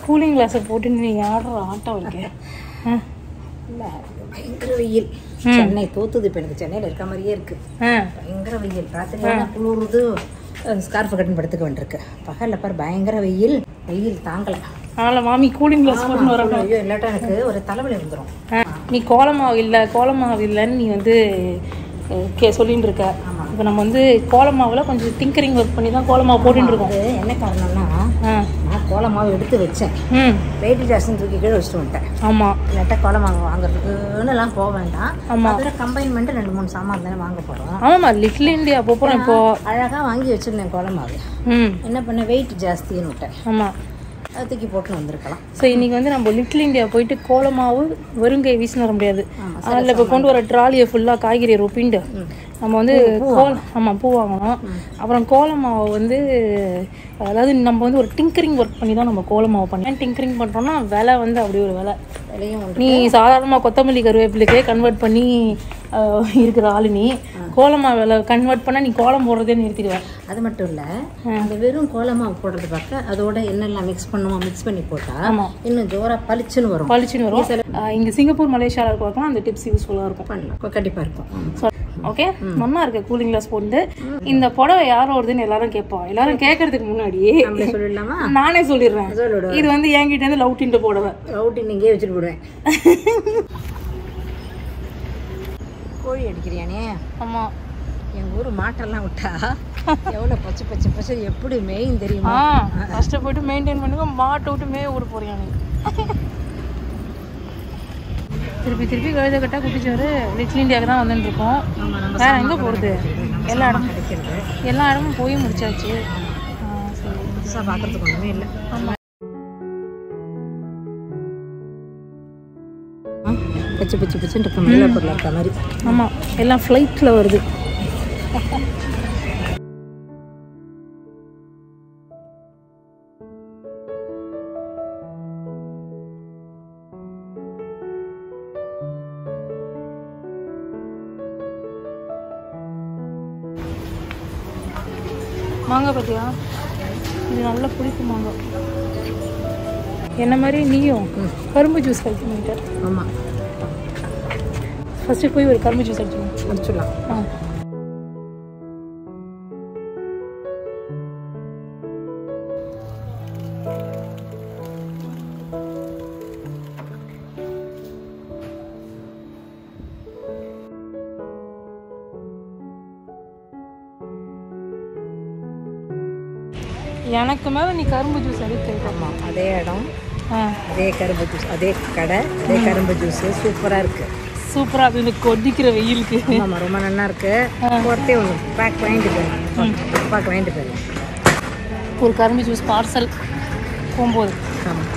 Cooling கிளாஸை போட்டு நீ ஆடுற ஆட்டம் இருக்கு ஆ இல்லை பயங்கர வெயில் சென்னை தோத்துது இப்போ எனக்கு சென்னையில் இருக்க மாதிரியே இருக்கு ஆ பயங்கர வெயில் ராத்திரி குளிருது ஸ்கார்ஃப் கட்டின்னு படுத்துக்க வேண்டியிருக்கு பகலில் பாரு பயங்கர வெயில் வெயில் தாங்கலை அதனால் மாமி கூலிங் கிளாஸ் போட்டு வர ஐயோ இல்லாட்டா எனக்கு ஒரு தலைவலி வந்துடும் ஆ, நீ கோலமாவு இல்லை கோலமாவு இல்லைன்னு நீ வந்து அஹ், கே சொல்லிட்டு இருக்க இப்போ நம்ம வந்து கோலமாவில் கொஞ்சம் திங்கரிங் ஒர்க் பண்ணி தான் கோலமாவு போட்டுட்டு இருக்கோம் அது என்ன காரணம்னா ஆ நான் கோலமாவு எடுத்து வச்சேன் ம் வெயிட் ஜாஸ்தின்னு தூக்கி கீழே வச்சுட்டு வந்துட்டேன் ஆமாம் இல்லாட்டா கோலமாவு வாங்குறதுக்குன்னு எல்லாம் போக வேண்டாம் ஆமா. அதோட கம்பைன் பண்ணிட்டு ரெண்டு மூணு சாமான் தானே வாங்க போகிறோம் ஆமாம்மா லிட்டில் இந்தியா போகிறோம் இப்போ அழகாக வாங்கி வச்சிருந்தேன் கோலமாவு ம் என்ன பண்ண வெயிட் ஜாஸ்தின்னு விட்டேன் ஆமாம் அது தூக்கி போட்டுன்னு வந்திருக்கலாம் ஸோ இன்னைக்கு வந்து நம்ம லிட்டில் இந்தியா போயிட்டு கோலமாவு வெறுங்கை வீசின்னு வர முடியாது அதில் இப்போ கொண்டு வர ட்ராலியை ஃபுல்லாக காய்கறி ரொப்பிண்டு நம்ம வந்து கோல் ஆமாம் பூ வாங்கணும் அப்புறம் கோலமாவை வந்து அதாவது நம்ம வந்து ஒரு டிங்கரிங் ஒர்க் பண்ணி தான் நம்ம கோலமாவை பண்ணி ஏன் டிங்கரிங் பண்ணுறோம்னா விலை வந்து அப்படி ஒரு விலை விலையும் உண்டு நீ சாதாரணமாக கொத்தமல்லி கருவேப்பிலைக்கே கன்வெர்ட் பண்ணி ஆஹ், இருக்கிற ஆளு நீ கோலமா விலை கன்வெர்ட் பண்ணால் நீ கோலம் போடுறதே நிறுத்திடுவேன் அது மட்டும் இல்லை அந்த வெறும் கோலமாவு போடுறது பார்க்க அதோட என்னெல்லாம் மிக்ஸ் பண்ணுவோம் மிக்ஸ் பண்ணி போட்டால் ஆமாம் இன்னும் ஜோரா பளிச்சுன்னு வரும் பளிச்சுன்னு வரும் ஆஹ், இங்க சிங்கப்பூர் மலேசியாவில் இருக்கிறவங்க அந்த டிப்ஸ் யூஸ்ஃபுல்லாக இருக்கும் பண்ணலாம் கண்டிப்பாக இருக்கும் ம். ஸோ ஓகே நல்லா இருக்கு கூலிங் கிளாஸ் போட்டு இந்த புடவை யார் வருதுன்னு எல்லாரும் கேட்போம் எல்லாரும் கேட்கறதுக்கு முன்னாடி நம்மளே சொல்லிடலாமா நானே சொல்லிடுறேன் சொல்லிவிடு இது வந்து என்கிட்ட இருந்து லவ் டின்ட்டு புடவை அவுட்டின் இங்கேயே வச்சுட்டு விடுவேன் கோழி அடிக்கிறியானே ஆமா எங்கள் ஊர் மாட்டெல்லாம் விட்டா எவ்வளோ பச்சை பச்சை பச்சை எப்படி மேயும் தெரியுமா ஆ கஷ்டப்பட்டு மெயின்டைன் பண்ணுங்க மாட்டை விட்டு மேய ஊர் போறியா நீ திருப்பி திருப்பி கழுத கட்டா குட்டிச்சோறு லிட்டில் இந்தியாவுக்கு தான் வந்துட்டு இருக்கோம் ஆமாம் நம்ம வேற எங்க போறது எல்லா இடமும் கிடைக்கிறது எல்லா இடமும் போய் முடிச்சாச்சு ஆ, சரி புதுசாக பார்க்கறதுக்கு ஒன்றுமே இல்லை பச்சை பச்சை பச்சைன்னு இருக்க மயிலாப்பூரில் இருக்க மாதிரி ஆமா எல்லாம் ஃப்ளைட்டில் வருது மாங்காய் பார்த்தியா இது நல்ல புளிப்பு மாங்காய் என்ன மாதிரி நீயும் கரும்பு ஜூஸ் கழிச்சு ஆமாம் ஃபர்ஸ்ட் போய் ஒரு கரும்பு ஜூஸ் அடிச்சுக்கணும் முடிச்சிடலாம் ஆ எனக்கு மேல நீ கரும்பு ஜூஸ் எடுத்து ஆமாம் அதே இடம் ஆ அதே கரும்பு ஜூஸ் அதே கடை அதே கரும்பு ஜூஸ் சூப்பராக இருக்கு சூப்பரா அது எனக்கு கொதிக்கிற வெயிலுக்கு ஆமாம் ரொம்ப நல்லா இருக்கு ஒருத்தே ஒன்று பேக் வாங்கிட்டு போயிடலாம் பேக் வாங்கிட்டு போயிடலாம் ஒரு கரும்பு ஜூஸ் பார்சல் போகும்போது ஆமாம்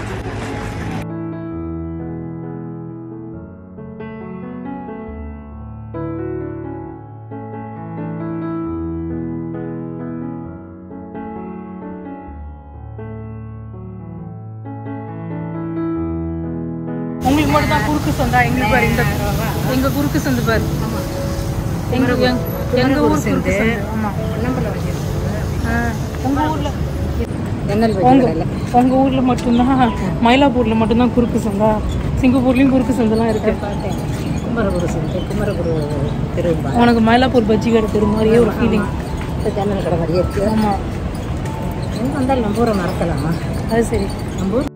உங்களுக்கு மட்டும் தான் குறுக்கு சந்தா எங்களுக்கு பாரு இந்த எங்க குறுக்கு சந்து பாரு எங்க எங்க- எங்க ஊர் குறுக்கு சந்து ஆமா நம்பரில் வாங்கிட்டு ஆ, உங்க ஊர்ல ஜன்னல் உங்க வைக்கிறதில்ல உங்க ஊர்ல மட்டும்தான் மயிலாப்பூர்ல மட்டும்தான் குறுக்கு சந்தா சிங்கப்பூர்லயும் குறுக்கு சந்தெல்லாம் இருக்கு பார்த்தேன் குமரகுரு சந்தை குமரகுரு திரும்ப உனக்கு மயிலாப்பூர் பஜ்ஜி கடை தெரு மாதிரியே ஒரு ஃபீலிங் ஜன்னல் கடை மாதிரியே இருக்கு ஆமா எங்கே வந்தாலும் நம்ம ஊரை மறக்கலாமா அது சரி நம்ம ஊர்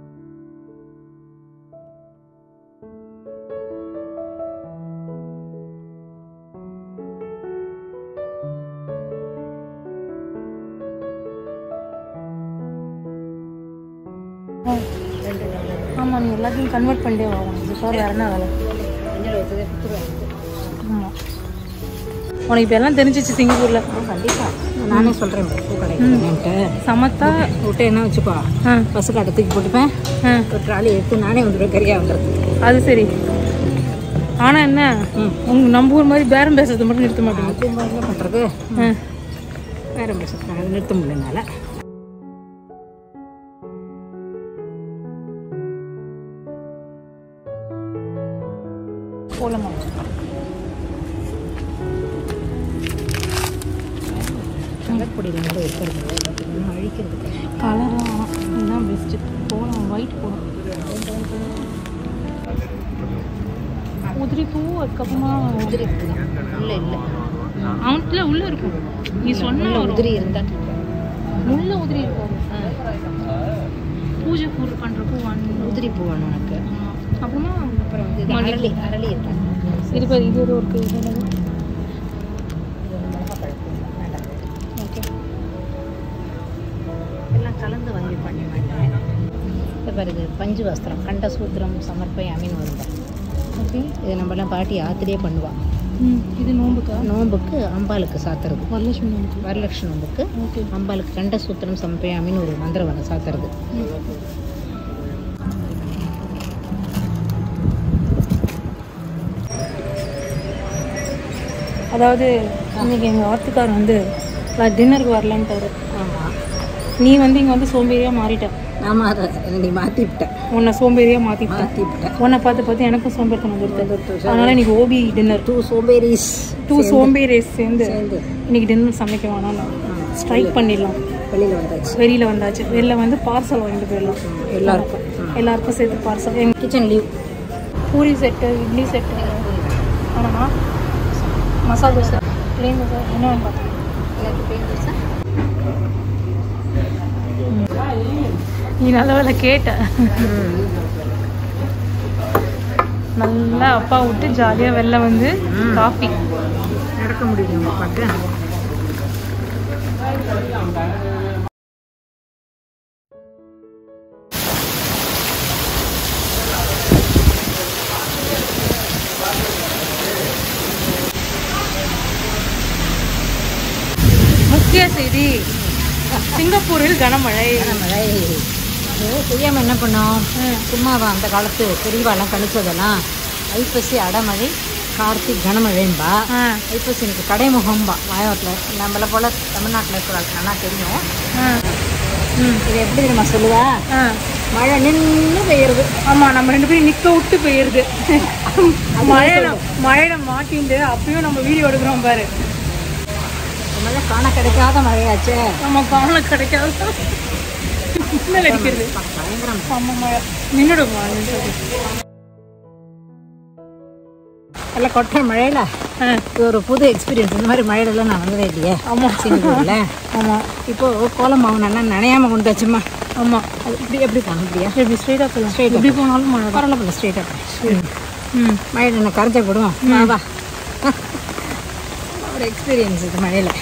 ஆ. ஆமா நீ எல்லாத்தையும் கன்வெர்ட் பண்ணிட்டே வா உனக்கு சார் வேற என்ன வேலை மஞ்சள் வைத்ததே கொடுத்துருவேன் ஆமா உனக்கு இப்போ எல்லாம் தெரிஞ்சிச்சு சிங்கப்பூர்ல கண்டிப்பாக நானே சொல்கிறேன் பூ கடைக்கு சமத்தா விட்டு என்ன வச்சுக்கோ ஆ பஸ்ஸு கடை தூக்கி போட்டுப்பேன் ஆ ஒரு ட்ராலி எடுத்து நானே வந்துடுவேன் கறியாக வந்துடுறது அது சரி ஆனா என்ன உங்க நம்ம ஊர் மாதிரி பேரம் பேசுறது மட்டும் நிறுத்த மாட்டேங்குது அப்படி இருந்தா என்ன பண்ணுறது ஆ. வேற பஸ்ஸுக்கு நிறுத்த முடியலனால போலாமா கலர்பொடியில் கூட இருக்கிறது இன்னும் அழிக்கிறது கலராக இதுதான் பெஸ்ட்டு போகலாம் ஒயிட் போகணும் உதிரி பூ அதுக்கப்புறமா உதிரி இருக்குதான் இல்லை இல்லை அவன்ல உள்ள இருக்கும் நீ சொன்ன ஒரு உதிரி இருந்தால் உள்ள உதிரி இருக்காது பூஜை பூ பண்ற பூ வாங்கி உதிரி பூ வேணும் உனக்கு அப்புறமா அப்புறம் இது அரளி அரளி இருக்கா இது பாரு இது ஒரு இருக்கு இது என்னது? இது ஒரு மிளகா பழப்பு வேண்டாம் ஓகே எல்லாம் கலந்து வாங்கி பண்ணி மாட்டேன் இது பாரு இது பஞ்சு வஸ்திரம் கண்ட சூத்திரம் சமர்ப்பை அமீன் வருங்க ஓகே இது நம்மலாம் பாட்டி ஆத்திலே பண்ணுவா ம் இது நோம்புக்கா நோம்புக்கு அம்பாளுக்கு சாத்துறது வரலட்சுமி நோம்புக்கு வரலட்சுமி நோம்புக்கு ஓகே அம்பாளுக்கு கண்ட சூத்திரம் சமர்ப்பயாமின்னு ஒரு மந்திரம் சாத்துறது அதாவது இன்னைக்கு எங்கள் ஆத்துக்கார் வந்து நான் டின்னருக்கு வரலன்ட்டாரு ஆமாம் நீ வந்து இங்கே வந்து சோம்பேறியாக மாறிட்ட ஆமாம் அதை நீ மாற்றி விட்டேன் உன்னை சோம்பேறியாக மாற்றிட்டேன் மாற்றி விட்டேன் உன்னை பார்த்து பார்த்து எனக்கும் சோம்பேறித்தனம் வந்துருது அதனால இன்னைக்கு ஓபி டின்னர் டூ சோம்பேரிஸ் டூ சோம்பேறிஸ் சேர்ந்து சேர்ந்து இன்னைக்கு டின்னர் சமைக்க வேணாம் ஸ்ட்ரைக் பண்ணிடலாம் வெளியில் வந்தாச்சு வெளியில் வந்தாச்சு வெளில வந்து பார்சல் வாங்கிட்டு போயிடலாம் எல்லாருக்கும் எல்லாருக்கும் சேர்த்து பார்சல் எங்கள் kitchen leave puri set idli set ஆமாம்மா மசாலா தோசை பிளேன் தோசை என்ன வேணும் பார்த்தேன் எனக்கு பெயின் தோசை நீ நல்ல வேலை கேட்ட நல்லா அப்பா விட்டு ஜாலியாக வெளில வந்து காஃபி நடக்க முடியும் உங்கள் அப்பாக்கு முக்கிய செய்தி சிங்கப்பூரில் கனமழை மழை செய்யாமல் என்ன பண்ணோம் சும்மாவா அந்த காலத்து பெரியவாலாம் கணிச்சதெல்லாம் ஐப்பசி அடமழை கார்த்திக் கனமழைன்பா ஆ ஐப்பசி எனக்கு கடைமுகம்பா மாயவரத்தில் நம்மளை போல் தமிழ்நாட்டில் இருக்கிறவங்களுக்கு நல்லா தெரியும் ஆ ம் இது எப்படி தெரியுமா சொல்லுவா ஆ மழை நின்று பெய்யுறது ஆமாம் நம்ம ரெண்டு பேரும் நிற்க விட்டு போயிருது மழையில மழையில மாட்டிண்டு அப்பயும் நம்ம வீடியோ எடுக்கிறோம் பாரு மழை காண கிடைக்காத மழையாச்சே நம்ம காண கிடைக்காது மின்னல் அடிக்கிறது பயங்கரம் ஆமா மழை நின்றுடுமா எல்லாம் கொட்டுற மழையில ஆ இது ஒரு புது எக்ஸ்பீரியன்ஸ் இந்த மாதிரி மழையிலலாம் நான் வந்ததே இல்லையே ஆமாம் சிங்கப்பூரில் ஆமாம் இப்போ கோலம் மாவு நல்லா நனையாம கொண்டு வச்சுமா ஆமாம் அது இப்படி எப்படி காணும் இப்படியா எப்படி ஸ்ட்ரெயிட்டாக போகலாம் Straight ஆ எப்படி போனாலும் மழை தான் பரவாயில்ல ஸ்ட்ரெயிட்டாக ம் மழையில் என்ன கரைஞ்ச போடுவோம் வா வா ஒரு எக்ஸ்பீரியன்ஸ் இது மழையில்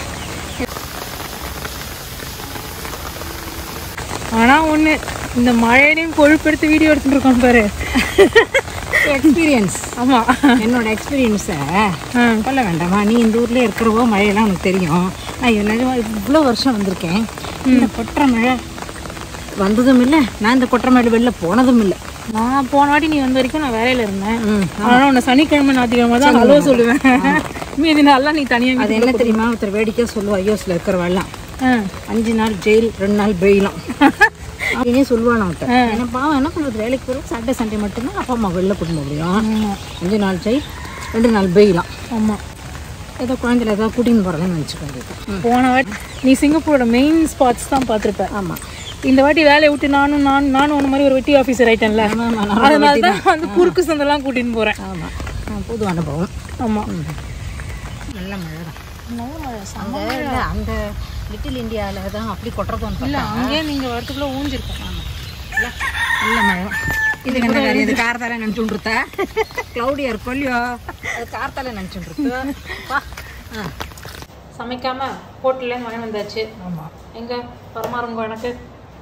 ஆனால் ஒன்று இந்த மழையிலையும் கொழுப்பெடுத்து வீடியோ எடுத்துட்டு இருக்கோம் பாரு எக்ஸ்பீரியன்ஸ் ஆமாம் என்னோட எக்ஸ்பீரியன்ஸை ஆ சொல்ல வேண்டாமா நீ இந்த ஊர்லேயே இருக்கிறவோ மழையெல்லாம் உனக்கு தெரியும் நான் இது நிஜமா இவ்வளோ வருஷம் வந்திருக்கேன் இந்த கொட்டுற மழை வந்ததும் இல்லை நான் இந்த கொட்டுற மழை வெளில போனதும் இல்லை நான் போன வாட்டி நீ வந்த வரைக்கும் நான் வேலையில் இருந்தேன் ம் ஆனால் உன்னை சனிக்கிழமை ஞாயிற்றுக்கிழமை தான் அலோ சொல்லுவேன் மீதி நாள்லாம் நீ தனியாக அது என்ன தெரியுமா ஒருத்தர் வேடிக்கையாக சொல்லுவா ஐயோஸில் இருக்கிறவெல்லாம் ஆ அஞ்சு நாள் ஜெயில் ரெண்டு நாள் பெயிலாம் அப்படின்னே சொல்லுவான் அவன்கிட்ட என்ன பாவம் என்ன பண்ணுறது வேலைக்கு போகிறது சாட்டர்டே சண்டே மட்டும்தான் அப்பா அம்மா வெளில கூட்டு போக முடியும் ஆமாம் அஞ்சு நாள் ஜெயில் ரெண்டு நாள் பெயிலாம் ஆமாம் ஏதோ குழந்தைல ஏதாவது கூட்டின்னு போகிறதுன்னு நினச்சிக்க வேண்டியது போன வாட்டி நீ சிங்கப்பூரோட மெயின் ஸ்பாட்ஸ் தான் பார்த்துருப்ப ஆமாம் இந்த வாட்டி வேலையை விட்டு நானும் நான் நானும் உன்ன மாதிரி ஒரு வெட்டி ஆஃபீஸர் ஆயிட்டேன்ல ஆமாம் ஆமாம் அதனால தான் வந்து குறுக்கு சந்தெல்லாம் கூட்டின்னு போகிறேன் ஆமாம் புது அனுபவம் ஆமாம் நல்ல மழை தான் நல்ல மழை அங்கே இல்லை அந்த லிட்டில் இந்தியாவில் தான் அப்படி கொட்டுறதும் இல்லை அங்கேயே நீங்கள் வரத்துக்குள்ளே ஊஞ்சிருக்கோம் நல்ல மழை இது என்ன வேறு இது கார்த்தால நினச்சுட்டு க்ளௌடியாக இருக்கும் இல்லையோ அது கார்த்தால நினச்சுட்டு பா ஆ சமைக்காம ஹோட்டல்லேருந்து வாங்கி வந்தாச்சு ஆமாம் எங்க பரமாறுங்க எனக்கு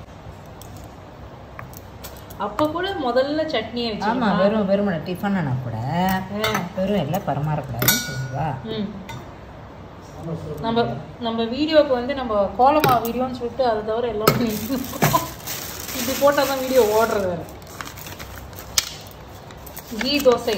அப்போ கூட முதல்ல சட்னியை வச்சு ஆமாம் வெறும் வெறுமனை டிஃபனா கூட வெறும் எல்லாம் பரமாறக்கூடாதுன்னு சொல்லுவா ம் நம்ம நம்ம வீடியோக்கு வந்து நம்ம கோலமா வீடியோன்னு சொல்லிட்டு அதை தவிர எல்லாமே நிறுத்திருக்கோம். இப்படி போட்டால் தான் வீடியோ ஓடுறது வேறு கீ தோசை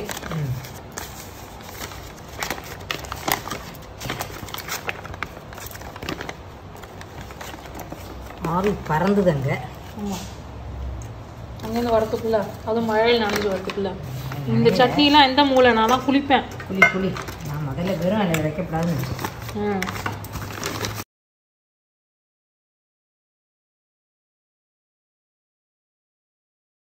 ஆவி பறந்துதுங்க ஆமாம் அங்கேருந்து வரத்துக்குள்ள அதுவும் மழையில் நனைஞ்சு வரத்துக்குள்ள இந்த சட்னிலாம் எந்த மூளை நான் தான் குளிப்பேன் புளி புளி நான் முதல்ல வெறும் அதில் வைக்கக்கூடாதுன்னு நினச்சேன் ம்